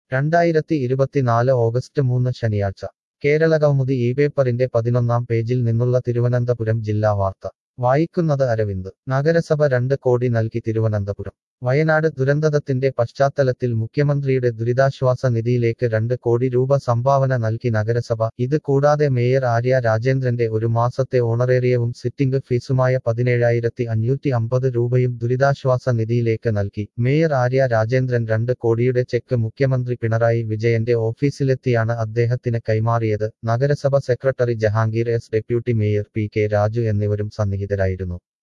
രണ്ടായിരത്തി ഇരുപത്തിനാല് ഓഗസ്റ്റ് മൂന്ന് ശനിയാഴ്ച കേരള കൗമുദി ഈ പേപ്പറിന്റെ പതിനൊന്നാം പേജിൽ നിന്നുള്ള തിരുവനന്തപുരം ജില്ലാ വാർത്ത വായിക്കുന്നത് അരവിന്ദ് നഗരസഭ രണ്ട് കോടി നൽകി തിരുവനന്തപുരം വയനാട് ദുരന്തത്തിന്റെ പശ്ചാത്തലത്തിൽ മുഖ്യമന്ത്രിയുടെ ദുരിതാശ്വാസ നിധിയിലേക്ക് രണ്ട് കോടി രൂപ സംഭാവന നൽകി നഗരസഭ ഇത് കൂടാതെ മേയർ ആര്യ രാജേന്ദ്രന്റെ ഒരു മാസത്തെ ഓണറേറിയവും സിറ്റിംഗ് ഫീസുമായ പതിനേഴായിരത്തി അഞ്ഞൂറ്റി അമ്പത് രൂപയും ദുരിതാശ്വാസ നിധിയിലേക്ക് നൽകി മേയർ ആര്യ രാജേന്ദ്രൻ രണ്ട് കോടിയുടെ ചെക്ക് മുഖ്യമന്ത്രി പിണറായി വിജയന്റെ ഓഫീസിലെത്തിയാണ് അദ്ദേഹത്തിന് കൈമാറിയത് നഗരസഭ secretary Jahangir S deputy mayor P K Raju എന്നിവരും സന്നിഹിതരായിരുന്നു